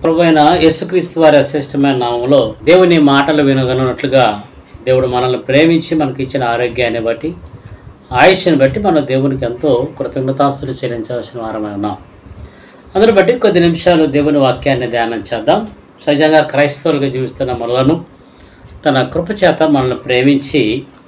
ప్రభు అయిన యేసుక్రీస్తు వారి అశ్రేష్టమైన నామంలో దేవుని మాటలు వినగలనట్లుగా దేవుడు మనల్ని ప్రేమించి మనకి ఇచ్చిన ఆరోగ్యాన్ని బట్టి ఆయుష్ని బట్టి మనం దేవునికి ఎంతో కృతజ్ఞతాస్తులు చెల్లించాల్సిన వారమై ఉన్నాం అందుని బట్టి కొద్ది నిమిషాలు దేవుని వాక్యాన్ని ధ్యానం చేద్దాం సహజంగా క్రైస్తవులుగా జీవిస్తున్న మనలను తన కృప చేత మనల్ని ప్రేమించి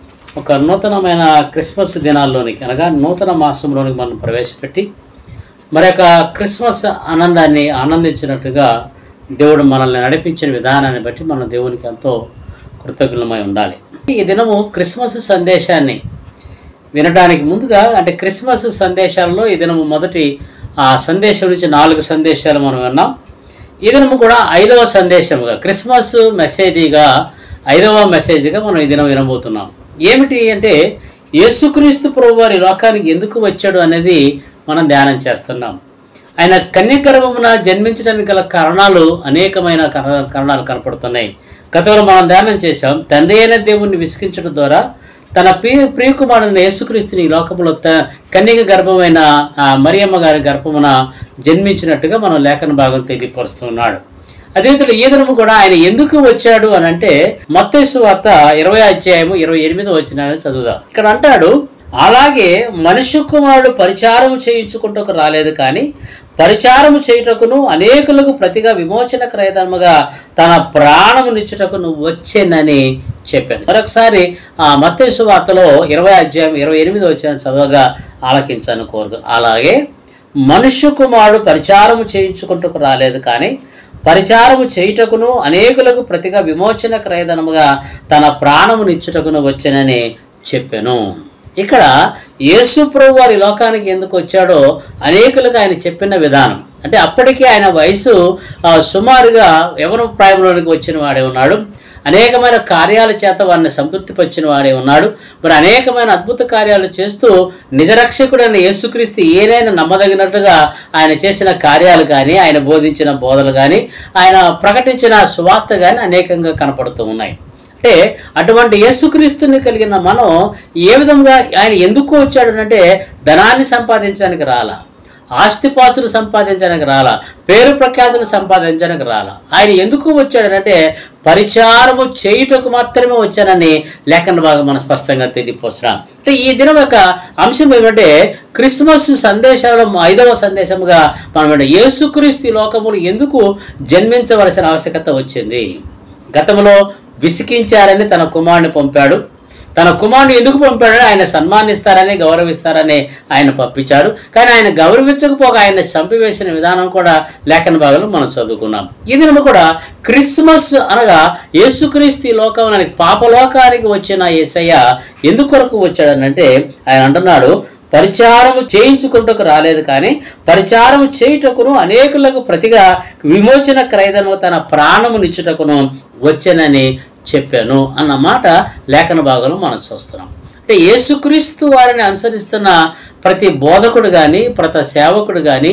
ఒక నూతనమైన క్రిస్మస్ దినాల్లోనికి అనగా నూతన మాసంలోనికి మనం ప్రవేశపెట్టి మరి యొక్క క్రిస్మస్ ఆనందాన్ని ఆనందించినట్టుగా దేవుడు మనల్ని నడిపించిన విధానాన్ని బట్టి మనం దేవునికి ఎంతో కృతజ్ఞమై ఉండాలి ఈ దినము క్రిస్మస్ సందేశాన్ని వినడానికి ముందుగా అంటే క్రిస్మస్ సందేశాల్లో ఈ దినము మొదటి ఆ సందేశం నుంచి నాలుగు సందేశాలు మనం విన్నాం ఈ దినము కూడా ఐదవ సందేశముగా క్రిస్మస్ మెసేజీగా ఐదవ మెసేజ్గా మనం ఈ దినం వినబోతున్నాం ఏమిటి అంటే యేసుక్రీస్తు ప్రభు వారి లోకానికి ఎందుకు వచ్చాడు అనేది మనం ధ్యానం చేస్తున్నాం ఆయన కన్యగర్భమున జన్మించడానికి గల కారణాలు అనేకమైన కారణ- కారణాలు కనపడుతున్నాయి గతంలో మనం ధ్యానం చేశాం తండ్రి అయిన దేవుణ్ణి విసిగించడం ద్వారా తన ప్రియ ప్రియకుమారుని యేసుక్రీస్తుని ఈ లోకంలో త కన్యక గర్భమైన ఆ మరియమ్మ గారి గర్భమున జన్మించినట్టుగా మనం లేఖన భాగం తెలియపరుస్తున్నాడు అదే విధంగా ఈ దినము కూడా ఆయన ఎందుకు వచ్చాడు అని అంటే మత్తేసు వార్త ఇరవై అధ్యాయము ఇరవై ఎనిమిదో వచ్చిన చదువుదాం ఇక్కడ అంటాడు అలాగే మనుష్య కుమారుడు పరిచారము చేయించుకుంటూ రాలేదు కానీ పరిచారము చేయుటకును అనేకులకు ప్రతిగా విమోచన క్రయధర్మగా తన ప్రాణము నిచ్చుటకును వచ్చేనని చెప్పాను మరొకసారి ఆ మత్తేసు వార్తలో ఇరవై అధ్యాయం ఇరవై ఎనిమిది వచ్చిన చదవగా ఆలకించాను కోరదు అలాగే మనుష్య కుమారుడు పరిచారము చేయించుకుంటూ రాలేదు కానీ పరిచారము చేయుటకును అనేకులకు ప్రతిగా విమోచన క్రయధనముగా తన ప్రాణము నిచ్చుటకును వచ్చానని చెప్పాను ఇక్కడ యేసు ప్రభు వారి లోకానికి ఎందుకు వచ్చాడో అనేకులకు ఆయన చెప్పిన విధానం అంటే అప్పటికే ఆయన వయసు ఆ, సుమారుగా యవన ప్రాయంలోనికి వచ్చిన వాడే ఉన్నాడు అనేకమైన కార్యాల చేత వారిని సంతృప్తిపరిచిన వాడే ఉన్నాడు మరి అనేకమైన అద్భుత కార్యాలు చేస్తూ నిజరక్షకుడైన యేసుక్రీస్తు ఏదైనా నమ్మదగినట్టుగా ఆయన చేసిన కార్యాలు కానీ ఆయన బోధించిన బోధలు కానీ ఆయన ప్రకటించిన సువార్త కానీ అనేకంగా కనపడుతూ ఉన్నాయి అంటే అటువంటి యేసుక్రీస్తుని కలిగిన మనం ఏ విధంగా ఆయన ఎందుకు వచ్చాడు అంటే ధనాన్ని సంపాదించడానికి రాలా ఆస్తిపాస్తులు సంపాదించడానికి రాలా పేరు ప్రఖ్యాతులు సంపాదించడానికి రాలా ఆయన ఎందుకు వచ్చాడనంటే పరిచారము చేయుటకు మాత్రమే వచ్చానని లేఖన భాగం మనం స్పష్టంగా తెలియపోతున్నాం అంటే ఈ దినం యొక్క అంశం ఏమంటే క్రిస్మస్ సందేశాల ఐదవ సందేశముగా మనం ఏంటంటే యేసుక్రీస్తు ఈ లోకములు ఎందుకు జన్మించవలసిన ఆవశ్యకత వచ్చింది గతంలో విసికించారని తన కుమారుని పంపాడు తన కుమారుని ఎందుకు పంపాడని ఆయన సన్మానిస్తారని గౌరవిస్తారని ఆయన పంపించాడు కానీ ఆయన గౌరవించకపోగా ఆయన చంపివేసిన విధానం కూడా లేఖన భాగంలో మనం చదువుకున్నాం ఈ దినము కూడా క్రిస్మస్ అనగా యేసుక్రీస్తు ఈ లోకానికి పాపలోకానికి వచ్చిన యేసయ్య ఎందుకు కొరకు వచ్చాడనంటే ఆయన అంటున్నాడు పరిచారము చేయించుకుంటకు రాలేదు కానీ పరిచారము చేయుటకును అనేకులకు ప్రతిగా విమోచన క్రయదను తన ప్రాణము నిచ్చుటకును వచ్చానని చెప్పాను అన్న మాట లేఖన భాగంలో మనం చూస్తున్నాం అంటే యేసుక్రీస్తు వారిని అనుసరిస్తున్న ప్రతి బోధకుడు కానీ ప్రతి సేవకుడు కానీ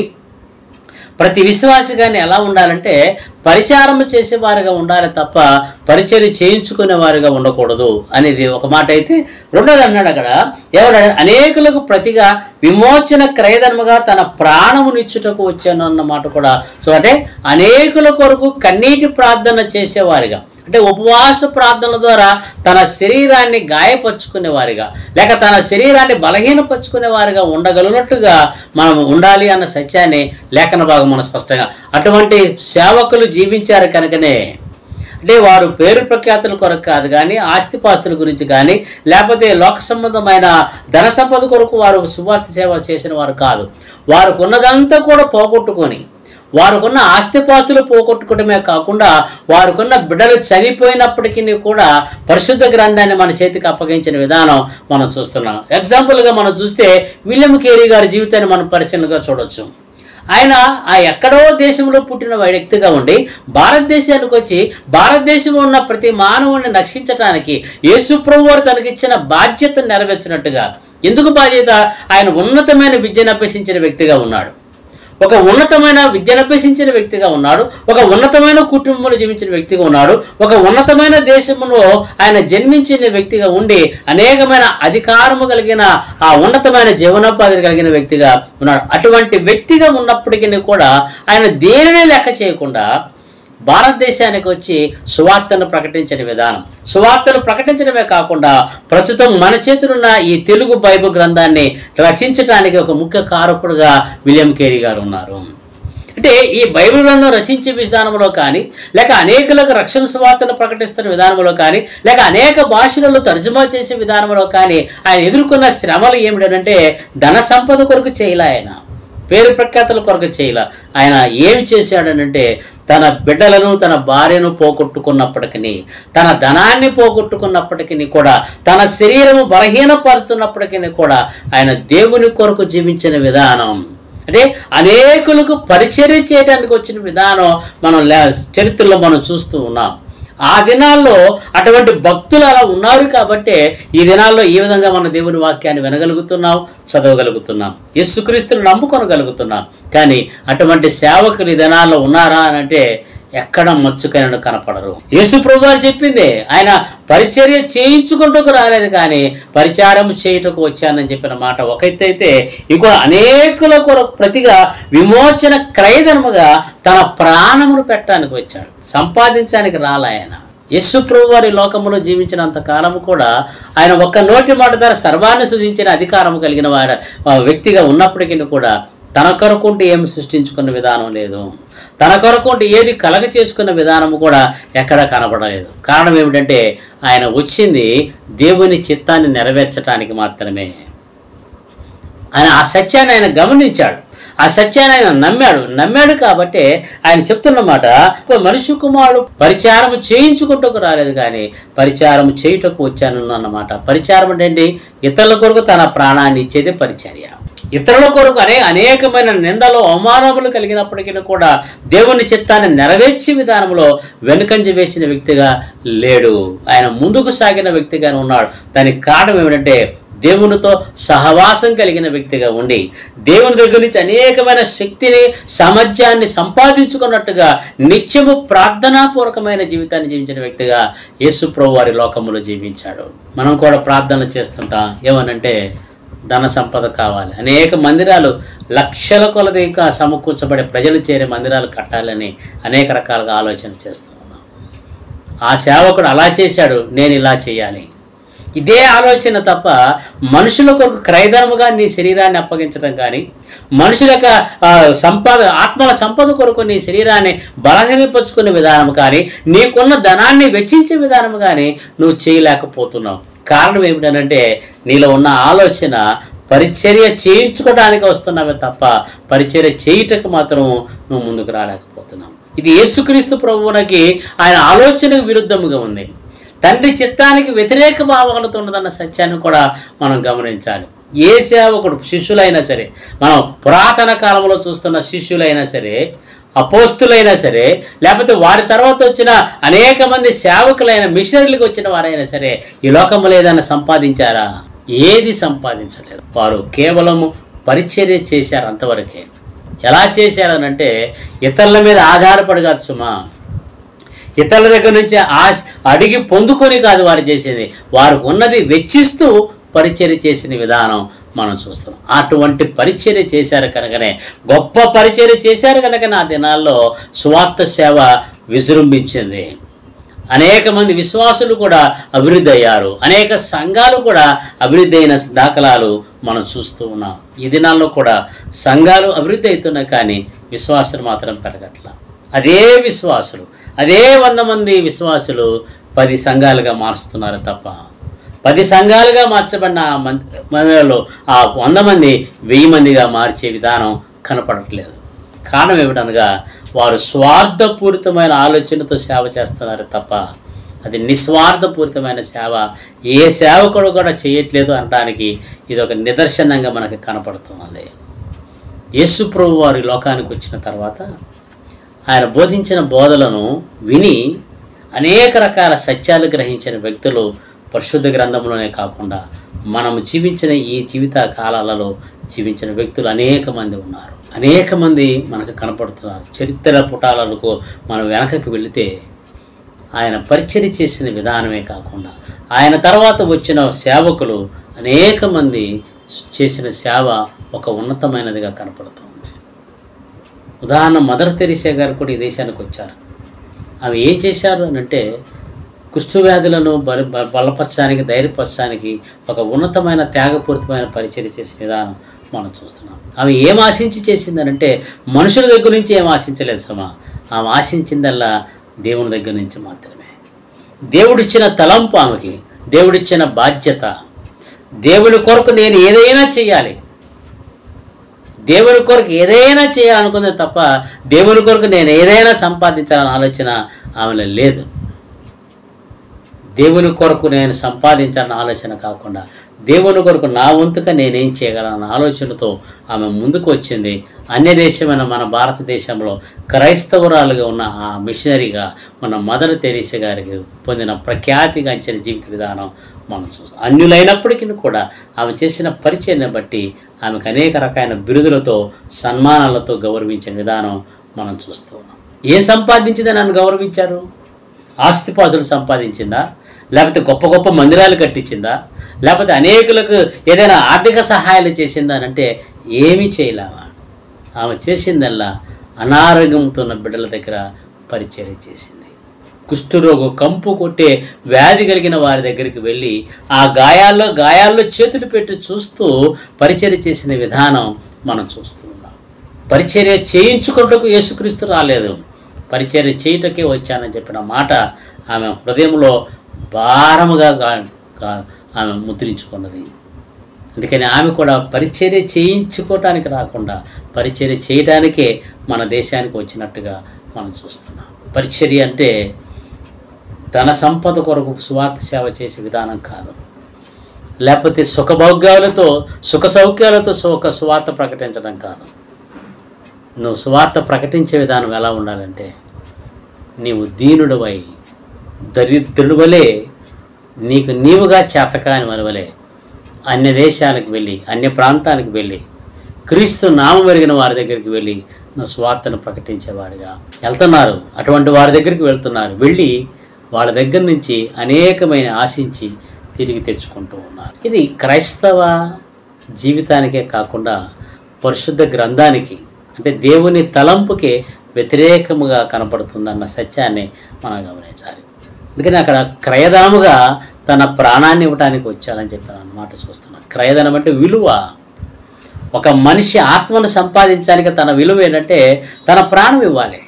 ప్రతి విశ్వాసి కానీ ఎలా ఉండాలంటే పరిచారం చేసేవారుగా ఉండాలి తప్ప పరిచర్య చేయించుకునే వారుగా ఉండకూడదు అనేది ఒక మాట అయితే రెండోది అన్నాడు అక్కడ ఎవరు అనేకులకు ప్రతిగా విమోచన క్రయధర్మగా తన ప్రాణము నిచ్చుటకు వచ్చాను అన్న మాట కూడా సో అంటే అనేకుల కొరకు కన్నీటి ప్రార్థన చేసేవారిగా అంటే ఉపవాస ప్రార్థనల ద్వారా తన శరీరాన్ని గాయపరుచుకునే వారిగా లేక తన శరీరాన్ని బలహీనపరుచుకునే వారిగా ఉండగలిగినట్టుగా మనం ఉండాలి అన్న సత్యాన్ని లేఖన భాగం మనం స్పష్టంగా అటువంటి సేవకులు జీవించారు కనుకనే అంటే వారు పేరు ప్రఖ్యాతుల కొరకు కాదు కానీ ఆస్తిపాస్తుల గురించి కానీ లేకపోతే లోక సంబంధమైన ధన సంపద కొరకు వారు సువార్త సేవ చేసిన వారు కాదు వారికి ఉన్నదంతా కూడా పోగొట్టుకొని వారికున్న ఆస్తిపాస్తులు పోగొట్టుకోవడమే కాకుండా వారికున్న బిడ్డలు చనిపోయినప్పటికీ కూడా పరిశుద్ధ గ్రంథాన్ని మన చేతికి అప్పగించిన విధానం మనం చూస్తున్నాం ఎగ్జాంపుల్గా మనం చూస్తే విలియం కేరీ గారి జీవితాన్ని మనం పరిశీలనగా చూడొచ్చు ఆయన ఆ ఎక్కడో దేశంలో పుట్టిన వ్యక్తిగా ఉండి భారతదేశానికి వచ్చి భారతదేశంలో ఉన్న ప్రతి మానవుడిని రక్షించడానికి యేసుప్రభు వారు తనకిచ్చిన బాధ్యత నెరవేర్చినట్టుగా ఎందుకు బాధ్యత ఆయన ఉన్నతమైన విద్యను అభ్యసించిన వ్యక్తిగా ఉన్నాడు ఒక ఉన్నతమైన విద్యను అభ్యసించిన వ్యక్తిగా ఉన్నాడు ఒక ఉన్నతమైన కుటుంబంలో జీవించిన వ్యక్తిగా ఉన్నాడు ఒక ఉన్నతమైన దేశంలో ఆయన జన్మించిన వ్యక్తిగా ఉండి అనేకమైన అధికారము కలిగిన ఆ ఉన్నతమైన జీవనోపాధి కలిగిన వ్యక్తిగా ఉన్నాడు అటువంటి వ్యక్తిగా ఉన్నప్పటికీ కూడా ఆయన దేనిని లెక్క చేయకుండా భారతదేశానికి వచ్చి సువార్తను ప్రకటించిన విధానం సువార్తను ప్రకటించడమే కాకుండా ప్రస్తుతం మన చేతులున్న ఈ తెలుగు బైబిల్ గ్రంథాన్ని రచించడానికి ఒక ముఖ్య కారకుడుగా విలియం కేరీ గారు ఉన్నారు అంటే ఈ బైబిల్ గ్రంథం రచించే విధానంలో కానీ లేక అనేకులకు రక్షణ సువార్తను ప్రకటిస్తున్న విధానంలో కానీ లేక అనేక భాషలలో తర్జుమా చేసే విధానంలో కానీ ఆయన ఎదుర్కొన్న శ్రమలు ఏమిటంటే ధన సంపద కొరకు చేయలే ఆయన పేరు ప్రఖ్యాతల కొరకు చేయలే ఆయన ఏమి చేశాడనంటే తన బిడ్డలను తన భార్యను పోగొట్టుకున్నప్పటికీ తన ధనాన్ని పోగొట్టుకున్నప్పటికీ కూడా తన శరీరము బలహీనపరుస్తున్నప్పటికీ కూడా ఆయన దేవుని కొరకు జీవించిన విధానం అంటే అనేకులకు పరిచర్య చేయడానికి వచ్చిన విధానం మనం లే- చరిత్రలో మనం చూస్తూ ఉన్నాం ఆ దినాల్లో అటువంటి భక్తులు అలా ఉన్నారు కాబట్టే ఈ దినాల్లో ఈ విధంగా మన దేవుని వాక్యాన్ని వినగలుగుతున్నాం చదవగలుగుతున్నాం యేసుక్రీస్తుని నమ్ముకొనగలుగుతున్నాం కానీ అటువంటి సేవకులు ఈ దినాల్లో ఉన్నారా అని అంటే ఎక్కడ మచ్చుకైనా కనపడరు యేసు ప్రభు వారు చెప్పిందే ఆయన పరిచర్య చేయించుకుంటూ రాలేదు కానీ పరిచారం చేయుటకు వచ్చానని చెప్పిన మాట ఒక ఎత్తు అయితే ఇంకో అనేకుల కొరకు ప్రతిగా విమోచన క్రయధనముగా తన ప్రాణమును పెట్టడానికి వచ్చాడు సంపాదించడానికి రాలే ఆయన యస్సు ప్రభు వారి లోకములో జీవించినంత కాలము కూడా ఆయన ఒక్క నోటి మాట ద్వారా సర్వాన్ని సృజించిన అధికారం కలిగిన వారి ఆ వ్యక్తిగా ఉన్నప్పటికీ కూడా తన కొరకుంటే ఏమి సృష్టించుకున్న విధానం లేదు తన కొరకుంటే ఏది కలగ చేసుకున్న విధానం కూడా ఎక్కడా కనబడలేదు కారణం ఏమిటంటే ఆయన వచ్చింది దేవుని చిత్తాన్ని నెరవేర్చడానికి మాత్రమే ఆయన ఆ సత్యాన్ని ఆయన గమనించాడు ఆ సత్యాన్ని ఆయన నమ్మాడు నమ్మాడు కాబట్టి ఆయన చెప్తున్నమాట మనిషి కుమారుడు పరిచారం చేయించుకుంటూ రాలేదు కానీ పరిచారం చేయుటకు వచ్చాను అన్నమాట పరిచారం అంటే ఏంటి? ఇతరుల కొరకు తన ప్రాణాన్ని ఇచ్చేదే పరిచర్య ఇతరుల కొరకు అనే అనేకమైన నిందలు అవమానములు కలిగినప్పటికీ కూడా దేవుని చిత్తాన్ని నెరవేర్చే విధానంలో వెనుకంజ వేసిన వ్యక్తిగా లేడు ఆయన ముందుకు సాగిన వ్యక్తిగానే ఉన్నాడు దానికి కారణం ఏమిటంటే దేవునితో సహవాసం కలిగిన వ్యక్తిగా ఉండి దేవుని దగ్గర నుంచి అనేకమైన శక్తిని సామర్థ్యాన్ని సంపాదించుకున్నట్టుగా నిత్యము ప్రార్థనాపూర్వకమైన జీవితాన్ని జీవించిన వ్యక్తిగా యేసు ప్రభు వారి లోకములో జీవించాడు మనం కూడా ప్రార్థనలు చేస్తుంటాం ఏమనంటే ధన సంపద కావాలి అనేక మందిరాలు లక్షల కొలది ఇంకా సమకూర్చబడే ప్రజలు చేరే మందిరాలు కట్టాలని అనేక రకాలుగా ఆలోచన చేస్తూ ఉన్నాం ఆ సేవకుడు అలా చేశాడు నేను ఇలా చేయాలి ఇదే ఆలోచన తప్ప మనుషుల కొరకు క్రయధర్మగా నీ శరీరాన్ని అప్పగించడం కానీ మనుషుల యొక్క ఆ, సంపద ఆత్మల సంపద కొరకు నీ శరీరాన్ని బలహీనపరుచుకునే విధానం కానీ నీకున్న ధనాన్ని వెచ్చించే విధానం కానీ నువ్వు చేయలేకపోతున్నావు కారణం ఏమిటనంటే నీలో ఉన్న ఆలోచన పరిచర్య చేయించుకోవడానికి వస్తున్నావే తప్ప పరిచర్య చేయుటకు మాత్రం నువ్వు ముందుకు రాలేకపోతున్నావు ఇది యేసుక్రీస్తు ప్రభువునకి ఆయన ఆలోచనకు విరుద్ధముగా ఉంది తండ్రి చిత్తానికి వ్యతిరేక భావాలతో ఉన్నదన్న సత్యాన్ని కూడా మనం గమనించాలి ఏ సేవకుడు శిష్యులైనా సరే మనం పురాతన కాలంలో చూస్తున్న శిష్యులైనా సరే అపోస్తులైనా సరే లేకపోతే వారి తర్వాత వచ్చిన అనేక మంది సేవకులైన మిషనరీలకు వచ్చిన వారైనా సరే ఈ లోకంలో ఏదైనా సంపాదించారా ఏది సంపాదించలేదు వారు కేవలము పరిచర్య చేశారు అంతవరకే ఎలా చేశారనంటే ఇతరుల మీద ఆధారపడి కాదు సుమా ఇతరుల దగ్గర నుంచి ఆశ అడిగి పొందుకొని కాదు వారు చేసేది వారు ఉన్నది వెచ్చిస్తూ పరిచర్య చేసిన విధానం మనం చూస్తున్నాం అటువంటి పరిచర్య చేశారు కనుకనే గొప్ప పరిచర్య చేశారు కనుక నా దినాల్లో సువార్త సేవ విజృంభించింది అనేక మంది విశ్వాసులు కూడా అభివృద్ధి అయ్యారు అనేక సంఘాలు కూడా అభివృద్ధి అయిన దాఖలాలు మనం చూస్తూ ఉన్నాం ఈ దినాల్లో కూడా సంఘాలు అభివృద్ధి అవుతున్నాయి కానీ విశ్వాసులు మాత్రం పెరగట్ల అదే విశ్వాసులు అదే వంద మంది విశ్వాసులు పది సంఘాలుగా మారుస్తున్నారు తప్ప పది సంఘాలుగా మార్చబడిన ఆ మంది మందిలో ఆ వంద మంది వెయ్యి మందిగా మార్చే విధానం కనపడట్లేదు కారణం ఏమిటనగా వారు స్వార్థపూరితమైన ఆలోచనతో సేవ చేస్తున్నారు తప్ప అది నిస్వార్థపూరితమైన సేవ ఏ సేవకుడు కూడా చేయట్లేదు అనడానికి ఇది ఒక నిదర్శనంగా మనకి కనపడుతుంది యేసు ప్రభు వారి లోకానికి వచ్చిన తర్వాత ఆయన బోధించిన బోధలను విని అనేక రకాల సత్యాలు గ్రహించిన వ్యక్తులు పరిశుద్ధ గ్రంథంలోనే కాకుండా మనము జీవించిన ఈ జీవిత కాలాలలో జీవించిన వ్యక్తులు అనేక మంది ఉన్నారు అనేక మంది మనకు కనపడుతున్నారు చరిత్ర పుటాలకు మనం వెనకకి వెళితే ఆయన పరిచర్య చేసిన విధానమే కాకుండా ఆయన తర్వాత వచ్చిన సేవకులు అనేక మంది చేసిన సేవ ఒక ఉన్నతమైనదిగా కనపడుతుంది ఉదాహరణ మదర్ తెరీసా గారు కూడా ఈ దేశానికి వచ్చారు ఆమె ఏం చేశారు అని అంటే కుష్ఠవ్యాధులను బల బ- బలపరచడానికి ధైర్యపరచడానికి ఒక ఉన్నతమైన త్యాగపూరితమైన పరిచయం చేసిన విధానం మనం చూస్తున్నాం ఆమె ఏం ఆశించి చేసిందనంటే మనుషుల దగ్గర నుంచి ఏం ఆశించలేదు సుమా ఆమె ఆశించిందల్లా దేవుని దగ్గర నుంచి మాత్రమే దేవుడిచ్చిన తలంపు ఆమెకి దేవుడిచ్చిన బాధ్యత దేవుని కొరకు నేను ఏదైనా చేయాలి దేవుని కొరకు ఏదైనా చేయాలనుకుంది తప్ప దేవుని కొరకు నేను ఏదైనా సంపాదించాలని ఆలోచన ఆమెలో లేదు దేవుని కొరకు నేను సంపాదించాలన్న ఆలోచన కాకుండా దేవుని కొరకు నా వంతుగా నేనేం చేయగలన్న ఆలోచనతో ఆమె ముందుకు వచ్చింది అన్య దేశమైన మన భారతదేశంలో క్రైస్తవురాలుగా ఉన్న ఆ మిషనరీగా మన మదర్ తెరీసా గారికి పొందిన ప్రఖ్యాతిగాంచిన జీవిత విధానం మనం చూస్తాం అన్యులైనప్పటికీ కూడా ఆమె చేసిన పరిచయాన్ని బట్టి ఆమెకు అనేక రకాలైన బిరుదులతో సన్మానాలతో గౌరవించిన విధానం మనం చూస్తూ ఉన్నాం ఏం సంపాదించిందని నన్ను గౌరవించారు ఆస్తిపాస్తులు సంపాదించిందా లేకపోతే గొప్ప గొప్ప మందిరాలు కట్టించిందా లేకపోతే అనేకులకు ఏదైనా ఆర్థిక సహాయాలు చేసిందా అని అంటే ఏమీ చేయలేమా ఆమె చేసిందల్లా అనారోగ్యంతో ఉన్న బిడ్డల దగ్గర పరిచర్య చేసింది కుష్ఠరోగం కంపు కొట్టే వ్యాధి కలిగిన వారి దగ్గరికి వెళ్ళి ఆ గాయాల్లో గాయాల్లో చేతులు పెట్టి చూస్తూ పరిచర్య చేసిన విధానం మనం చూస్తూ ఉన్నాం పరిచర్య చేయించుకుంటకు యేసుక్రీస్తు రాలేదు పరిచర్య చేయుటకే వచ్చానని చెప్పిన మాట ఆమె హృదయంలో భారముగా గా- గా- ఆమె ముద్రించుకున్నది అందుకని ఆమె కూడా పరిచర్య చేయించుకోవటానికి రాకుండా పరిచర్య చేయడానికే మన దేశానికి వచ్చినట్టుగా మనం చూస్తున్నాం పరిచర్య అంటే ధన సంపద కొరకు సువార్త సేవ చేసే విధానం కాదు లేకపోతే సుఖభోగ్యాలతో సుఖ సౌఖ్యాలతో సుఖ సువార్త ప్రకటించడం కాదు నువ్వు సువార్త ప్రకటించే విధానం ఎలా ఉండాలంటే నీవు దీనుడివై దరిద్రుడివలే నీకు నీవుగా చేతకాని వరవలే అన్య దేశాలకు వెళ్ళి అన్య ప్రాంతాలకు వెళ్ళి క్రీస్తు నామం పెరిగిన వారి దగ్గరికి వెళ్ళి నువ్వు స్వార్థను ప్రకటించేవాడిగా వెళ్తున్నారు అటువంటి వారి దగ్గరికి వెళ్తున్నారు వెళ్ళి వాళ్ళ దగ్గర నుంచి అనేకమైన ఆశించి తిరిగి తెచ్చుకుంటూ ఉన్నారు ఇది క్రైస్తవ జీవితానికే కాకుండా పరిశుద్ధ గ్రంథానికి అంటే దేవుని తలంపుకే వ్యతిరేకముగా కనపడుతుందన్న సత్యాన్ని మనం గమనించాలి అందుకని అక్కడ క్రయధనముగా తన ప్రాణాన్ని ఇవ్వడానికి వచ్చాడని చెప్పాను అన్నమాట చూస్తున్నాను క్రయధనం అంటే విలువ ఒక మనిషి ఆత్మను సంపాదించడానికి తన విలువ ఏంటంటే తన ప్రాణం ఇవ్వాలి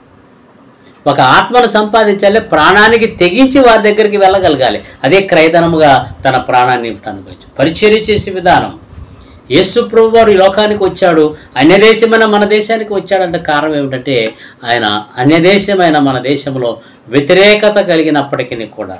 ఒక ఆత్మను సంపాదించాలి ప్రాణానికి తెగించి వారి దగ్గరికి వెళ్ళగలగాలి అదే క్రయధనముగా తన ప్రాణాన్ని ఇవ్వడానికి వచ్చి పరిచర్య చేసే విధానం యేసు ప్రభు వారు ఈ లోకానికి వచ్చాడు అన్యదేశమైన మన దేశానికి వచ్చాడంటే కారణం ఏమిటంటే ఆయన అన్యదేశమైన మన దేశంలో వ్యతిరేకత కలిగినప్పటికీ కూడా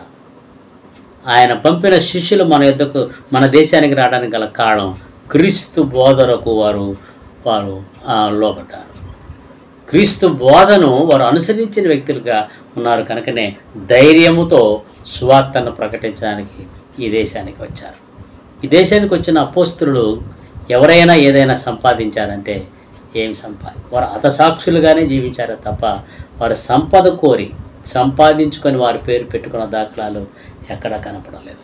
ఆయన పంపిన శిష్యులు మన యొద్దకు మన దేశానికి రావడానికి గల కారణం క్రీస్తు బోధనకు వారు వారు ఆ, లోబడ్డారు క్రీస్తు బోధను వారు అనుసరించిన వ్యక్తులుగా ఉన్నారు కనుకనే ధైర్యముతో సువార్తను ప్రకటించడానికి ఈ దేశానికి వచ్చారు ఈ దేశానికి వచ్చిన అపోస్తులు ఎవరైనా ఏదైనా సంపాదించారంటే ఏం సంపాది వారు హతసాక్షులుగానే జీవించారు తప్ప వారు సంపద కోరి సంపాదించుకొని వారి పేరు పెట్టుకున్న దాఖలాలు ఎక్కడా కనపడలేదు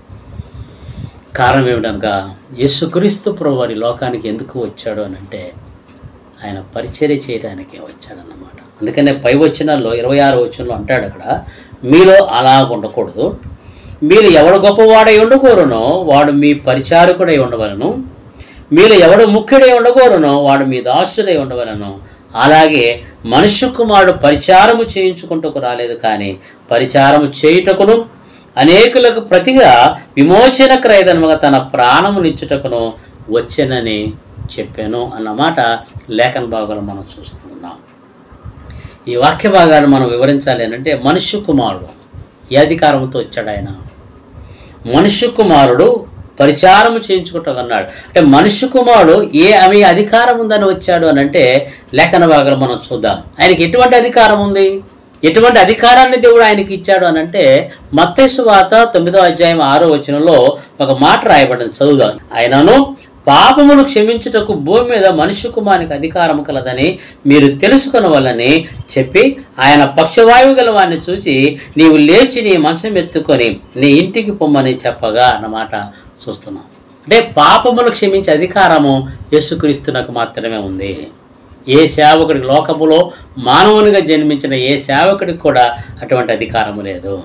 కారణం ఏమిటనగా యేసుక్రీస్తు ప్రభు వారి లోకానికి ఎందుకు వచ్చాడు అని అంటే ఆయన పరిచర్య చేయడానికే వచ్చాడన్నమాట అందుకనే పై వచనాల్లో ఇరవై ఆరు వచనంలో అంటాడు అక్కడ మీలో అలా ఉండకూడదు మీరు ఎవడు గొప్పవాడై ఉండకూరనో వాడు మీ పరిచారకుడై ఉండవలను మీరు ఎవడు ముఖ్యుడై ఉండకూరనో వాడు మీ దాసుడై ఉండవలను అలాగే మనుష్య కుమారుడు పరిచారము చేయించుకుంటకు రాలేదు కానీ పరిచారము చేయుటకును అనేకులకు ప్రతిగా విమోచన క్రయదనముగా తన ప్రాణమునిచ్చుటకును వచ్చెనని చెప్పాను అన్నమాట లేఖన భాగాలు మనం చూస్తూ ఉన్నాం ఈ వాక్య భాగాన్ని మనం వివరించాలి అని అంటే మనుష్య కుమారుడు ఏ అధికారంతో వచ్చాడు ఆయన మనుష్య కుమారుడు పరిచారము చేయించుకుంటాం అన్నాడు అంటే మనుష్య కుమారుడు ఏ ఆమె అధికారం ఉందని వచ్చాడు అని అంటే లేఖన భాగాలు మనం చూద్దాం ఆయనకి ఎటువంటి అధికారం ఉంది ఎటువంటి అధికారాన్ని దేవుడు ఆయనకి ఇచ్చాడు అని అంటే మత్తేసు వాత తొమ్మిదో అధ్యాయం ఆరో వచనంలో ఒక మాట రాయబడింది చదువుదాం ఆయనను పాపమును క్షమించుటకు భూమి మీద మనుష్య కుమారునికి అధికారం కలదని మీరు తెలుసుకున్న వల్లని చెప్పి ఆయన పక్షవాయువు గల వాడిని చూసి నీవు లేచి నీ మంచం ఎత్తుకొని నీ ఇంటికి పొమ్మని చెప్పగా అన్నమాట చూస్తున్నాం అంటే పాపమును క్షమించే అధికారము యేసుక్రీస్తునకు మాత్రమే ఉంది ఏ సేవకుడికి లోకములో మానవునిగా జన్మించిన ఏ సేవకుడికి కూడా అటువంటి అధికారం లేదు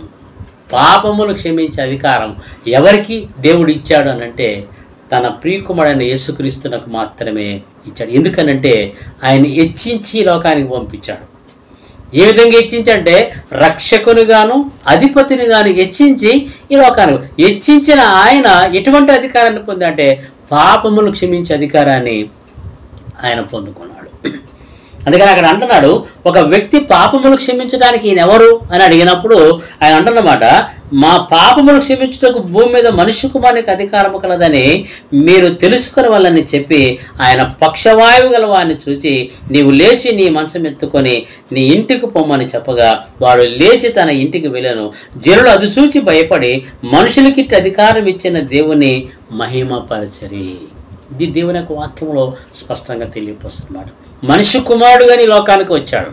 పాపములు క్షమించే అధికారం ఎవరికి దేవుడు ఇచ్చాడు అనంటే తన ప్రియకుమారుడైన యేసుక్రీస్తునకు మాత్రమే ఇచ్చాడు ఎందుకనంటే ఆయన హెచ్చించి ఈ లోకానికి పంపించాడు ఏ విధంగా హెచ్చించంటే రక్షకునిగాను అధిపతినిగాను హెచ్చించి ఈ లోకానికి హెచ్చించిన ఆయన ఎటువంటి అధికారాన్ని పొందంటే పాపములు క్షమించే అధికారాన్ని ఆయన పొందుకున్నాడు అందుకని అక్కడ అంటున్నాడు ఒక వ్యక్తి పాపములు క్షమించడానికి ఈయన ఎవరు అని అడిగినప్పుడు ఆయన అంటున్నమాట మా పాపములు క్షమించుటకు భూమి మీద మనుష్య కుమారునికి అధికారము కలదని మీరు తెలుసుకుని వాళ్ళని చెప్పి ఆయన పక్షవాయువు గల వారిని చూసి నీవు లేచి నీ మంచం ఎత్తుకొని నీ ఇంటికి పొమ్మని చెప్పగా వాడు లేచి తన ఇంటికి వెళ్ళాను జనులు అది చూచి భయపడి మనుషులకి అధికారం ఇచ్చిన దేవుని మహిమపరచరి ఇది దేవుని యొక్క వాక్యంలో స్పష్టంగా తెలియపరుస్తున్నాడు మనిషి కుమారుడుగా నీ లోకానికి వచ్చాడు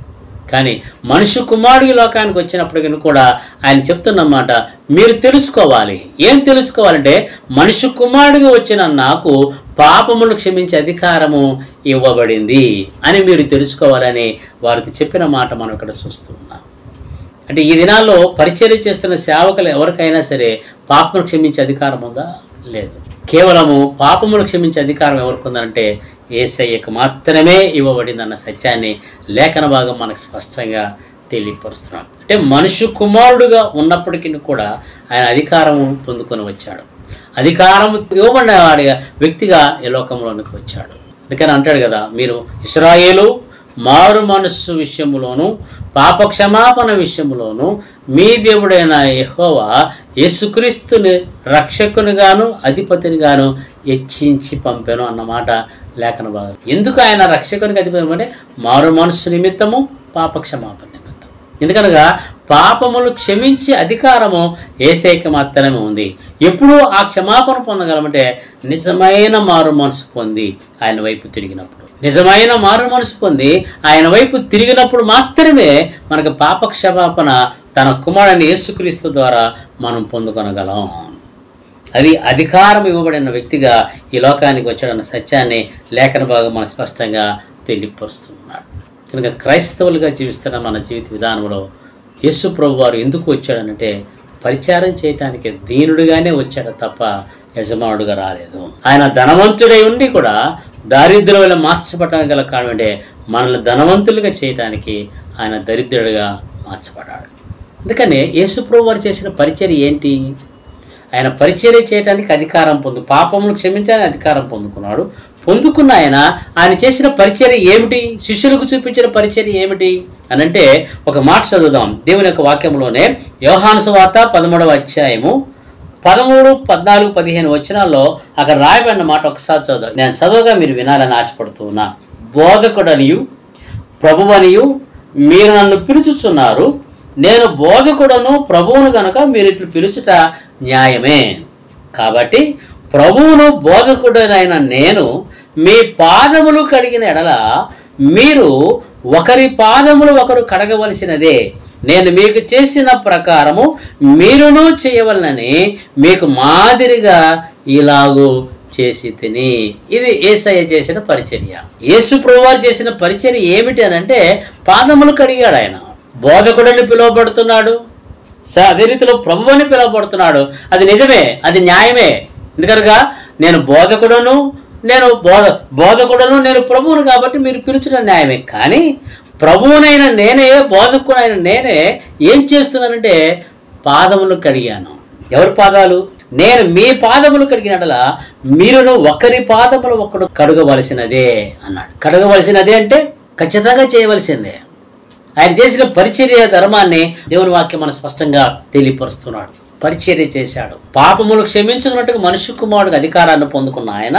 కానీ మనిషి కుమారుడు ఈ లోకానికి వచ్చినప్పటికీ కూడా ఆయన చెప్తున్నమాట మీరు తెలుసుకోవాలి ఏం తెలుసుకోవాలంటే మనిషి కుమారుడిగా వచ్చిన నాకు పాపములు క్షమించే అధికారము ఇవ్వబడింది అని మీరు తెలుసుకోవాలని వారికి చెప్పిన మాట మనం ఇక్కడ చూస్తూ ఉన్నాం అంటే ఈ దినాల్లో పరిచర్య చేస్తున్న సేవకులు ఎవరికైనా సరే పాపములు క్షమించే అధికారం ఉందా లేదు కేవలము పాపములు క్షమించే అధికారం ఎవరికి ఉందంటే ఏసయ్యకు మాత్రమే ఇవ్వబడిందన్న సత్యాన్ని లేఖన భాగం మనకు స్పష్టంగా తెలియపరుస్తున్నాం అంటే మనుషు కుమారుడుగా ఉన్నప్పటికీ కూడా ఆయన అధికారము పొందుకొని వచ్చాడు అధికారం ఇవ్వబడిన వాడిగా వ్యక్తిగా ఈ లోకంలోనికి వచ్చాడు అందుకని అంటాడు కదా మీరు ఇస్రాయేలు మారు మనస్సు విషయములోను పాప క్షమాపణ విషయములోను మీ దేవుడైన యెహోవా యేసుక్రీస్తుని రక్షకునిగాను అధిపతినిగాను హెచ్చించి పంపాను అన్నమాట లేఖన భాగం ఎందుకు ఆయన రక్షకునికి అధిపతి అంటే మారు మనస్సు నిమిత్తము పాప క్షమాపణ నిమిత్తం ఎందుకనగా పాపములు క్షమించే అధికారము ఏసైకి మాత్రమే ఉంది ఎప్పుడు ఆ క్షమాపణ పొందగలమంటే నిజమైన మారు మనసు పొంది ఆయన వైపు తిరిగినప్పుడు నిజమైన మారు మనసు పొంది ఆయన వైపు తిరిగినప్పుడు మాత్రమే మనకు పాప క్షమాపణ తన కుమారుని యేసుక్రీస్తు ద్వారా మనం పొందుకొనగలం అది అధికారం ఇవ్వబడిన వ్యక్తిగా ఈ లోకానికి వచ్చాడన్న సత్యాన్ని లేఖన భాగం మన స్పష్టంగా తెలియపరుస్తున్నాడు కనుక క్రైస్తవులుగా జీవిస్తున్న మన జీవిత విధానంలో యేసు ప్రభు వారు ఎందుకు వచ్చాడనంటే పరిచారం చేయటానికి దీనుడిగానే వచ్చాడు తప్ప యజమానుడుగా రాలేదు ఆయన ధనవంతుడై ఉండి కూడా దారిద్ర్యుల మార్చబడడానికి గల కారణం అంటే మనల్ని ధనవంతులుగా చేయటానికి ఆయన దరిద్రుడిగా మార్చబడ్డాడు అందుకనే యేసు ప్రభు వారు చేసిన పరిచర్య ఏంటి ఆయన పరిచర్య చేయడానికి అధికారం పొందు పాపమును క్షమించాలని అధికారం పొందుకున్నాడు పొందుకున్న ఆయన ఆయన చేసిన పరిచర్య ఏమిటి శిష్యులకు చూపించిన పరిచర్య ఏమిటి అని అంటే ఒక మాట చదువుదాం దేవుని యొక్క వాక్యంలోనే యోహాను సువార్త పదమూడవ అధ్యాయము పదమూడు పద్నాలుగు పదిహేను వచనాల్లో అక్కడ రాయబడిన మాట ఒకసారి చదువు నేను చదవగా మీరు వినాలని ఆశపడుతూ ఉన్నా బోధకుడనియు ప్రభువనియు మీరు నన్ను పిలుచుచున్నారు నేను బోధకుడను ప్రభువును గనుక మీరు ఇట్లు పిలుచుట న్యాయమే కాబట్టి ప్రభువును బోధకుడనైన నేను మీ పాదములు కడిగిన ఎడల మీరు ఒకరి పాదములు ఒకరు కడగవలసినదే నేను మీకు చేసిన ప్రకారము మీరును చేయవలనని మీకు మాదిరిగా ఇలాగూ చేసి తిని ఇది ఏసయ్య చేసిన పరిచర్య యేసు ప్రభువారు చేసిన పరిచర్య ఏమిటి అని అంటే పాదములు కడిగాడు ఆయన బోధకుడని పిలువబడుతున్నాడు స- అదే రీతిలో ప్రభు అని పిలువబడుతున్నాడు అది నిజమే అది న్యాయమే ఎందుకనగా నేను బోధకుడను నేను బోధ బోధకుడను నేను ప్రభువును కాబట్టి మీరు పిలుచడం న్యాయమే కానీ ప్రభువునైన నేనే బోధకుడైన నేనే ఏం చేస్తున్నానంటే పాదములు కడిగాను ఎవరి పాదాలు నేను మీ పాదములు కడిగినట్లా మీరును ఒకరి పాదములు ఒకడు కడగవలసినదే అన్నాడు కడగవలసినదే అంటే ఖచ్చితంగా చేయవలసిందే ఆయన చేసిన పరిచర్య ధర్మాన్ని దేవుని వాక్యం మన స్పష్టంగా తెలియపరుస్తున్నాడు పరిచర్య చేశాడు పాపములు క్షమించుకున్నట్టుగా మనుష్య కుమారుడికి అధికారాన్ని పొందుకున్న ఆయన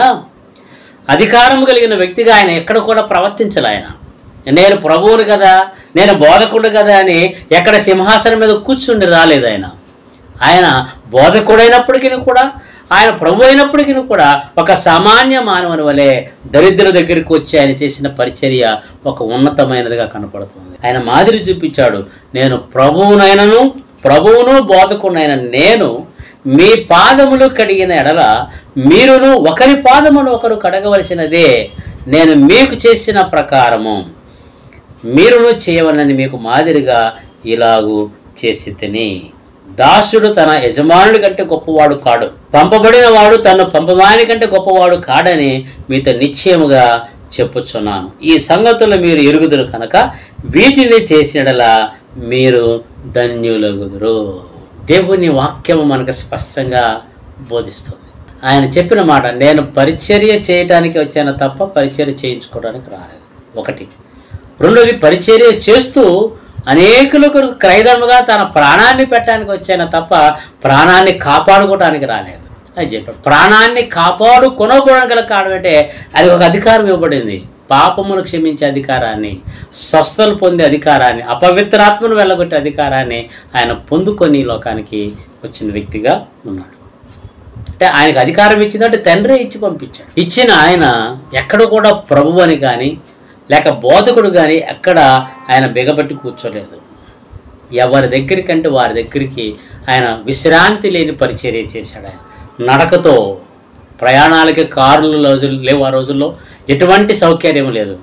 అధికారం కలిగిన వ్యక్తిగా ఆయన ఎక్కడ కూడా ప్రవర్తించాలి ఆయన నేను ప్రభువుని కదా నేను బోధకుడు కదా అని ఎక్కడ సింహాసనం మీద కూర్చుండి రాలేదు ఆయన ఆయన బోధకుడైనప్పటికీ కూడా ఆయన ప్రభు అయినప్పటికీ కూడా ఒక సామాన్య మానవుని వలె దరిద్రుల దగ్గరికి వచ్చి ఆయన చేసిన పరిచర్య ఒక ఉన్నతమైనదిగా కనపడుతుంది ఆయన మాదిరి చూపించాడు నేను ప్రభువునైనను ప్రభువును బోధకునైన నేను మీ పాదములు కడిగిన ఎడల మీరును ఒకరి పాదమును ఒకరు కడగవలసినదే నేను మీకు చేసిన ప్రకారము మీరును చేయవలని మీకు మాదిరిగా ఇలాగూ చేసి తిని దాసుడు తన యజమానుడి కంటే గొప్పవాడు కాడు పంపబడిన వాడు తను పంపవాని కంటే గొప్పవాడు కాడని మీతో నిశ్చయముగా చెప్పుచున్నాను ఈ సంగతులు మీరు ఎరుగుదురు కనుక వీటిని చేసినలా మీరు ధన్యులగుదురు దేవుని వాక్యము మనకు స్పష్టంగా బోధిస్తుంది ఆయన చెప్పిన మాట నేను పరిచర్య చేయటానికి వచ్చాను తప్ప పరిచర్య చేయించుకోవడానికి రాలేదు ఒకటి రెండోది పరిచర్య చేస్తూ అనేకులకు క్రైదముగా తన ప్రాణాన్ని పెట్టడానికి వచ్చాను తప్ప ప్రాణాన్ని కాపాడుకోవడానికి రాలేదు అని చెప్పాడు ప్రాణాన్ని కాపాడు కొనుక్కోవడం గల కారణం అంటే అది ఒక అధికారం ఇవ్వబడింది పాపమును క్షమించే అధికారాన్ని స్వస్థలు పొందే అధికారాన్ని అపవిత్రాత్మను వెళ్ళగొట్టే అధికారాన్ని ఆయన పొందుకొని ఈ లోకానికి వచ్చిన వ్యక్తిగా ఉన్నాడు అంటే ఆయనకు అధికారం ఇచ్చిందంటే తండ్రి ఇచ్చి పంపించాడు ఇచ్చిన ఆయన ఎక్కడ కూడా ప్రభు అని కానీ లేక బోధకుడు కానీ ఎక్కడ ఆయన బిగబట్టి కూర్చోలేదు ఎవరి దగ్గరికి అంటే వారి దగ్గరికి ఆయన విశ్రాంతి లేని పరిచర్య చేశాడు ఆయన నడకతో ప్రయాణాలకి కార్లు రోజులు లేవు ఆ రోజుల్లో ఎటువంటి సౌకర్యం లేదు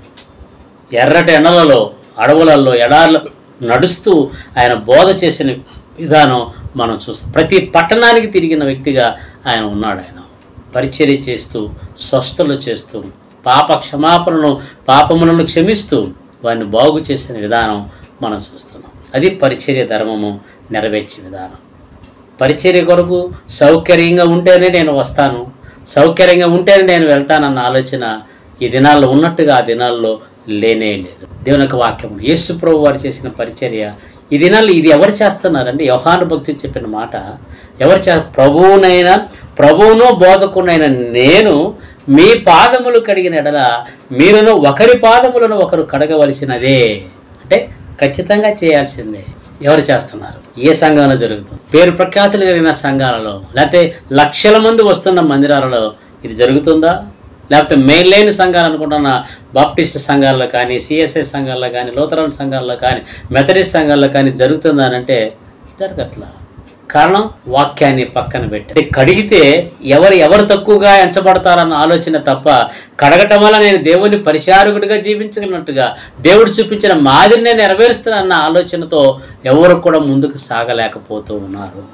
ఎర్రటి ఎండలలో అడవులలో ఎడార్ల నడుస్తూ ఆయన బోధ చేసిన విధానం మనం చూస్తాం ప్రతి పట్టణానికి తిరిగిన వ్యక్తిగా ఆయన ఉన్నాడు ఆయన పరిచర్య చేస్తూ స్వస్థలు చేస్తూ పాప క్షమాపణను పాపములను క్షమిస్తూ వారిని బాగు చేసిన విధానం మనం చూస్తున్నాం అది పరిచర్య ధర్మము నెరవేర్చే విధానం పరిచర్య కొరకు సౌకర్యంగా ఉంటేనే నేను వస్తాను సౌకర్యంగా ఉంటేనే నేను వెళ్తానన్న ఆలోచన ఈ దినాల్లో ఉన్నట్టుగా ఆ దినాల్లో లేనే లేదు దేవుని యొక్క వాక్యం యేసు ప్రభు వారు చేసిన పరిచర్య ఈ దినాల్లో ఇది ఎవరు చేస్తున్నారంటే యోహాను భక్తి చెప్పిన మాట ఎవరు చే ప్రభువునైనా ప్రభువును బోధకునైన నేను మీ పాదములు కడిగిన ఎడల మీరును ఒకరి పాదములను ఒకరు కడగవలసినదే అంటే ఖచ్చితంగా చేయాల్సిందే ఎవరు చేస్తున్నారు ఏ సంఘంలో జరుగుతుంది పేరు ప్రఖ్యాతులు కలిగిన సంఘాలలో లేకపోతే లక్షల మంది వస్తున్న మందిరాలలో ఇది జరుగుతుందా లేకపోతే మెయిన్ లేని సంఘాలు అనుకుంటున్న బాప్టిస్ట్ సంఘాల్లో కానీ సిఎస్ఐ సంఘాల్లో కానీ లోతరన్ సంఘాల్లో కానీ మెథడిస్ట్ సంఘాల్లో కానీ జరుగుతుందా అని అంటే జరగట్లా కారణం వాక్యాన్ని పక్కన పెట్టి కడిగితే ఎవరు ఎవరు తక్కువగా ఎంచబడతారన్న ఆలోచన తప్ప కడగటం వల్ల నేను దేవుని పరిచారకుడిగా జీవించగలిగినట్టుగా దేవుడు చూపించిన మాదిరినే నెరవేరుస్తానన్న ఆలోచనతో ఎవరు కూడా ముందుకు సాగలేకపోతూ ఉన్నారు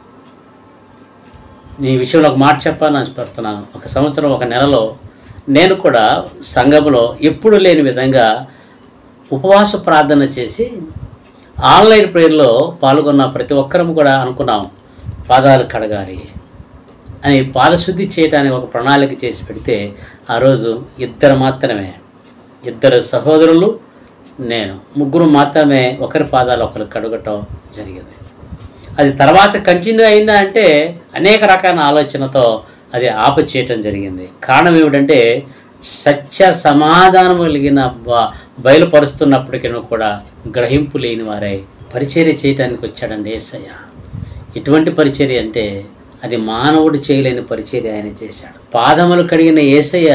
ఈ విషయంలో ఒక మాట చెప్పాలని ఆశపడుతున్నాను ఒక సంవత్సరం ఒక నెలలో నేను కూడా సంఘంలో ఎప్పుడు లేని విధంగా ఉపవాస ప్రార్థన చేసి ఆన్లైన్ ప్రేయర్లో పాల్గొన్న ప్రతి ఒక్కరం కూడా అనుకున్నాం పాదాలు కడగాలి అని పాదశుద్ధి చేయడానికి ఒక ప్రణాళిక చేసి పెడితే ఆ రోజు ఇద్దరు మాత్రమే ఇద్దరు సహోదరులు నేను ముగ్గురు మాత్రమే ఒకరి పాదాలు ఒకరు కడగటం జరిగింది అది తర్వాత కంటిన్యూ అయిందా అంటే అనేక రకాల ఆలోచనతో అది ఆపు చేయటం జరిగింది కారణం ఏమిటంటే సత్య సమాధానం కలిగిన బ- బయలుపరుస్తున్నప్పటికీ కూడా గ్రహింపు లేని వారై పరిచర్య చేయటానికి వచ్చాడండి ఏసయ్య ఎటువంటి పరిచర్య అంటే అది మానవుడు చేయలేని పరిచర్య ఆయన చేశాడు పాదములు కడిగిన ఏసయ్య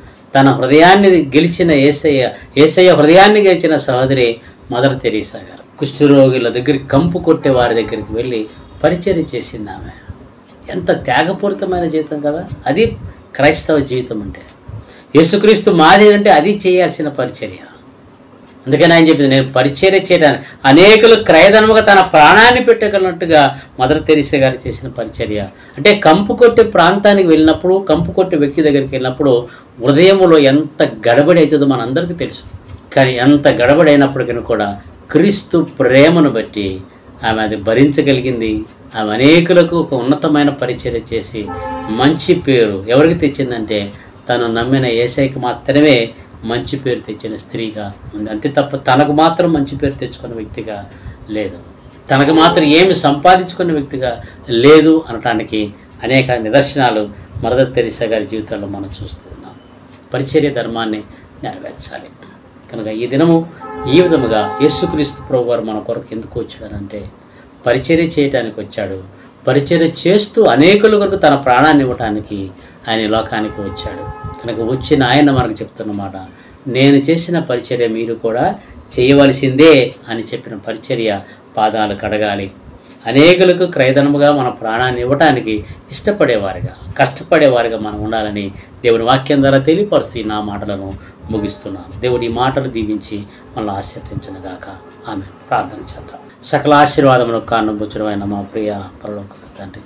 తన హృదయాన్ని గెలిచిన ఏసయ్య ఏసయ్య హృదయాన్ని గెలిచిన సహోదరి మదర్ తెరీసా గారు కుష్ఠరోగుల దగ్గరికి కంపు కొట్టే వారి దగ్గరికి వెళ్ళి పరిచర్య చేసింది ఆమె ఎంత త్యాగపూరితమైన జీవితం కదా అది క్రైస్తవ జీవితం అంటే యేసుక్రీస్తు మాది అంటే అది చేయాల్సిన పరిచర్య అందుకని ఆయన చెప్పింది నేను పరిచర్య చేయడానికి అనేకులు క్రయధనముగా తన ప్రాణాన్ని పెట్టగలిగినట్టుగా మదర్ తెరిసే గారు చేసిన పరిచర్య అంటే కంపు కొట్టే ప్రాంతానికి వెళ్ళినప్పుడు కంపు కొట్టే వ్యక్తి దగ్గరికి వెళ్ళినప్పుడు హృదయంలో ఎంత గడబడి అవుతుందో మనందరికీ తెలుసు కానీ ఎంత గడబడి అయినప్పటికీ కూడా క్రీస్తు ప్రేమను బట్టి ఆమె అది భరించగలిగింది ఆమె అనేకులకు ఒక ఉన్నతమైన పరిచర్య చేసి మంచి పేరు ఎవరికి తెచ్చిందంటే తను నమ్మిన ఏసైకి మాత్రమే మంచి పేరు తెచ్చిన స్త్రీగా ఉంది అంతే తప్ప తనకు మాత్రం మంచి పేరు తెచ్చుకున్న వ్యక్తిగా లేదు తనకు మాత్రం ఏమి సంపాదించుకున్న వ్యక్తిగా లేదు అనటానికి అనేక నిదర్శనాలు మరదత్ తెరిసా గారి జీవితంలో మనం చూస్తున్నాం పరిచర్య ధర్మాన్ని నెరవేర్చాలి కనుక ఈ దినము ఈ విధముగా యేసుక్రీస్తు ప్రభు వారు మన కొరకు ఎందుకు వచ్చాడనంటే పరిచర్య చేయటానికి వచ్చాడు పరిచర్య చేస్తూ అనేకుల కొరకు తన ప్రాణాన్ని ఇవ్వటానికి ఆయన ఈ లోకానికి వచ్చాడు కనుక వచ్చిన ఆయన మనకు చెప్తున్నమాట నేను చేసిన పరిచర్య మీరు కూడా చేయవలసిందే అని చెప్పిన పరిచర్య పాదాలు కడగాలి అనేకులకు క్రయధనముగా మన ప్రాణాన్ని ఇవ్వటానికి ఇష్టపడేవారిగా కష్టపడేవారిగా మనం ఉండాలని దేవుని వాక్యం ద్వారా తెలియపరుస్తూ ఈ నా మాటలను ముగిస్తున్నాను దేవుడి ఈ మాటలు దీవించి మనల్ని ఆశ్రదించనుగాక ఆమె ప్రార్థన చేద్దాం సకల ఆశీర్వాదములకు కారణభుచుడమైన మా ప్రియ పరలోకల తండ్రి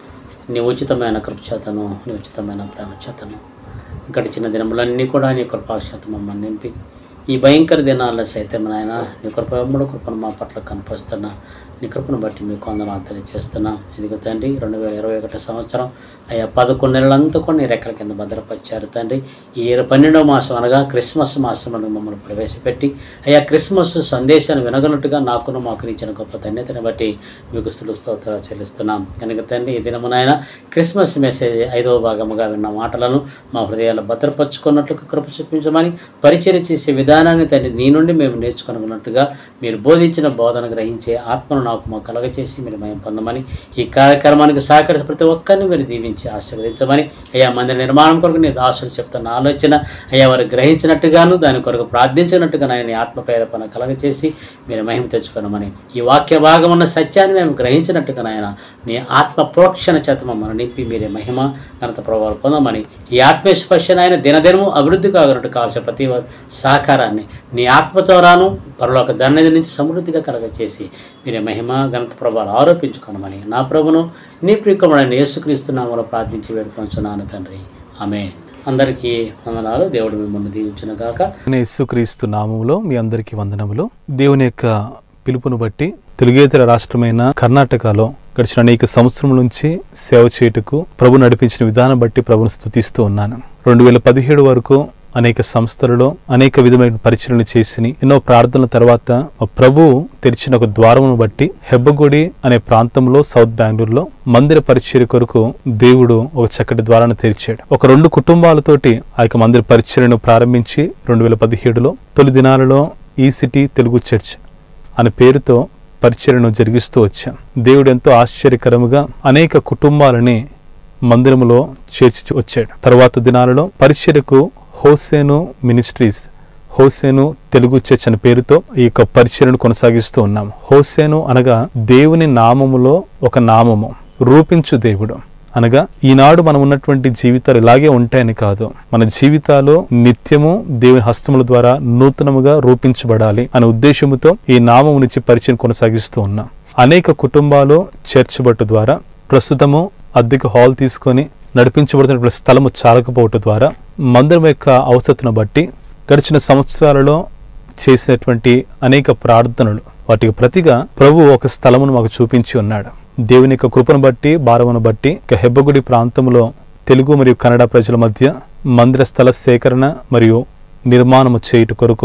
నీ ఉచితమైన కృపచేతను నీ ఉచితమైన ప్రేమ చేతను గడిచిన దినములన్నీ కూడా నీ కృపాక్షత మమ్మల్ని నింపి ఈ భయంకర దినాల్లో సైతం నాయన నీ కృప ఎమ్మడు కృపను మా పట్ల కనిపిస్తున్నా నీ కృపను బట్టి మీకు వందనాలు తెలియజేస్తున్నా ఇదిగో తండ్రి రెండు వేల ఇరవై ఒకటి సంవత్సరం అయ్యా పదకొండు నెలలంతా కూడా నీ రెక్కల కింద భద్రపరిచారు తండ్రి ఈ ఇరవై పన్నెండవ మాసం అనగా క్రిస్మస్ మాసంలో మమ్మల్ని ప్రవేశపెట్టి అయ్యా క్రిస్మస్ సందేశాన్ని వినగలట్టుగా నాకును మాకు ఇచ్చిన గొప్ప ధన్యతని బట్టి మీకు స్థులు స్తోత్రాలు చెల్లిస్తున్నాం కనుక తండ్రి ఈ దినమునైనా క్రిస్మస్ మెసేజ్ ఐదవ భాగముగా విన్న మాటలను మా హృదయాలు భద్రపరుచుకున్నట్లు కృప చూపించమని పరిచయం చేసే విధానాన్ని తండ్రి నీ నుండి మేము నేర్చుకున్నట్టుగా మీరు బోధించిన బోధన గ్రహించే ఆత్మను నాకు మాకు కలగచేసి మీరు మేము పొందమని ఈ కార్యక్రమానికి సహకరించిన ప్రతి ఒక్కరిని మీరు దీవించి ఆశీర్వదించమని అయ్యా మందిర నిర్మాణం కొరకు నీ దాసులు చెప్తున్న ఆలోచన అయ్యా వారు గ్రహించినట్టుగాను దాని కొరకు ప్రార్థించినట్టుగా ఆయన ఆత్మ ప్రేరేపణ కలగచేసి మీరు మహిమ తెచ్చుకోనమని ఈ వాక్య భాగం ఉన్న సత్యాన్ని మేము గ్రహించినట్టుగా నాయన నీ ఆత్మ ప్రోక్షణ చేత మమ్మల్ని నింపి మీరే మహిమ ఘనత ప్రభావాలు పొందమని ఈ ఆత్మీయ స్పర్శన ఆయన దినదినము అభివృద్ధి కాగలట్టు కావాల్సిన ప్రతి సహకారాన్ని నీ ఆత్మ ద్వారాను పరలోక ధన్యత నుంచి సమృద్ధిగా కలగచేసి మీరే మహిమ ఘనత ప్రభావాలు ఆరోపించుకోనమని నా ప్రభును నీ ప్రియకమైన యేసుక్రీస్తున్నామలో ప్రార్థించి వేడుకొంచున్నాను తండ్రి ఆమె అందరికీ వందనాలు దేవుడు మిమ్మల్ని దీవించును గాక నేను యేసుక్రీస్తు నామములో మీ అందరికీ వందనములు దేవుని యొక్క పిలుపును బట్టి తెలుగేతర రాష్ట్రమైన కర్ణాటకలో గడిచిన అనేక సంవత్సరం నుంచి సేవ చేయుటకు ప్రభు నడిపించిన విధానం బట్టి ప్రభును స్థుతిస్తూ ఉన్నాను రెండు వేల పదిహేడు వరకు అనేక సంస్థలలో అనేక విధమైన పరిచయలు చేసి ఎన్నో ప్రార్థనల తర్వాత మా ప్రభు తెరిచిన ఒక ద్వారమును బట్టి హెబ్బగుడి అనే ప్రాంతంలో సౌత్ బెంగళూరులో మందిర పరిచర్య కొరకు దేవుడు ఒక చక్కటి ద్వారాన్ని తెరిచాడు ఒక రెండు కుటుంబాలతోటి ఆ యొక్క మందిర పరిచర్యను ప్రారంభించి రెండు వేల పదిహేడులో తొలి దినాలలో ఈ సిటీ తెలుగు చర్చ్ అనే పేరుతో పరిచర్యను జరిగిస్తూ వచ్చాం దేవుడు ఎంతో ఆశ్చర్యకరముగా అనేక కుటుంబాలని మందిరములో చేర్చి వచ్చాడు తర్వాత దినాలలో పరిచర్యకు Hosanna ministries Hosanna Telugu church అనే పేరుతో ఈ యొక్క పరిచర్యను కొనసాగిస్తూ ఉన్నాం హోసేను అనగా దేవుని నామములో ఒక నామము రూపించు దేవుడు అనగా ఈనాడు మనం ఉన్నటువంటి జీవితాలు ఇలాగే ఉంటాయని కాదు మన జీవితాలు నిత్యము దేవుని హస్తముల ద్వారా నూతనముగా రూపించబడాలి అనే ఉద్దేశముతో ఈ నామము నుంచి పరిచయం కొనసాగిస్తూ ఉన్నాం అనేక కుటుంబాలు చర్చ్ బట్టు ద్వారా ప్రస్తుతము అద్దెకు హాల్ తీసుకొని నడిపించబడుతున్న స్థలము చాలకపోవటం ద్వారా మందిరం యొక్క అవసరతను బట్టి గడిచిన సంవత్సరాలలో చేసినటువంటి అనేక ప్రార్థనలు వాటికి ప్రతిగా ప్రభు ఒక స్థలమును మాకు చూపించి ఉన్నాడు దేవుని యొక్క కృపను బట్టి భారమును బట్టి ఇక హెబ్బగుడి ప్రాంతంలో తెలుగు మరియు కన్నడ ప్రజల మధ్య మందిర స్థల సేకరణ మరియు నిర్మాణము చేయుట కొరకు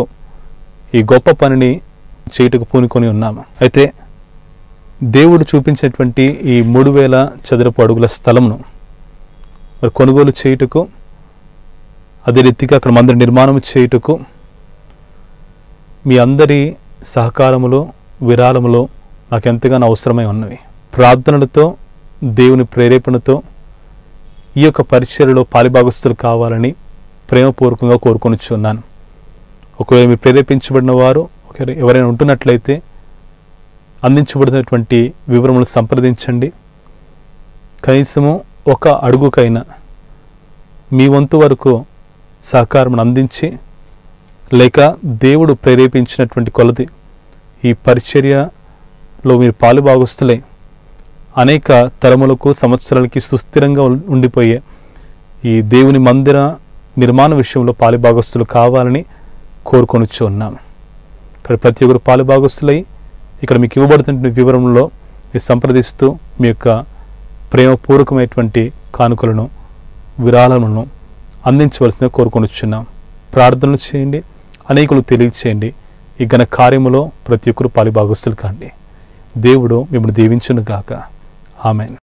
ఈ గొప్ప పనిని చేయుటకు పూనుకొని ఉన్నాము అయితే దేవుడు చూపించినటువంటి ఈ మూడు వేల చదరపు అడుగుల స్థలమును మరి కొనుగోలు చేయుటకు అదే రీతిగా అక్కడ మందిర నిర్మాణం చేయుటకు మీ అందరి సహకారములు విరాళములు నాకు ఎంతగానో అవసరమై ఉన్నవి ప్రార్థనలతో దేవుని ప్రేరేపణతో ఈ యొక్క పరిచర్యలో పాలిభాగస్తులు కావాలని ప్రేమపూర్వకంగా కోరుకొనిచున్నాను ఒకవేళ మీరు ప్రేరేపించబడిన వారు ఒకవేళ ఎవరైనా ఉంటున్నట్లయితే అందించబడినటువంటి వివరములు సంప్రదించండి కనీసము ఒక అడుగుకైనా మీ వంతు వరకు సహకారం అందించి లేక దేవుడు ప్రేరేపించినటువంటి కొలది ఈ పరిచర్యలో మీరు పాలుభాగస్తులై అనేక తరములకు సంవత్సరాలకి సుస్థిరంగా ఉం- ఉండిపోయే ఈ దేవుని మందిర నిర్మాణ విషయంలో పాలుభాగస్తులు కావాలని కోరుకొనిచ్చు ఉన్నాము ఇక్కడ ప్రతి ఒక్కరు పాలుభాగస్తులై ఇక్కడ మీకు ఇవ్వబడుతున్న వివరంలో మీరు సంప్రదిస్తూ మీ యొక్క ప్రేమపూర్వకమైనటువంటి కానుకలను విరాళములను అందించవలసిందిగా కోరుకొనిచున్నాం ప్రార్థనలు చేయండి అనేకులు తెలియచేయండి ఈ ఘన కార్యములో ప్రతి ఒక్కరు పాలిభాగస్తులు కాండి దేవుడు మిమ్మల్ని దీవించును గాక ఆమెన్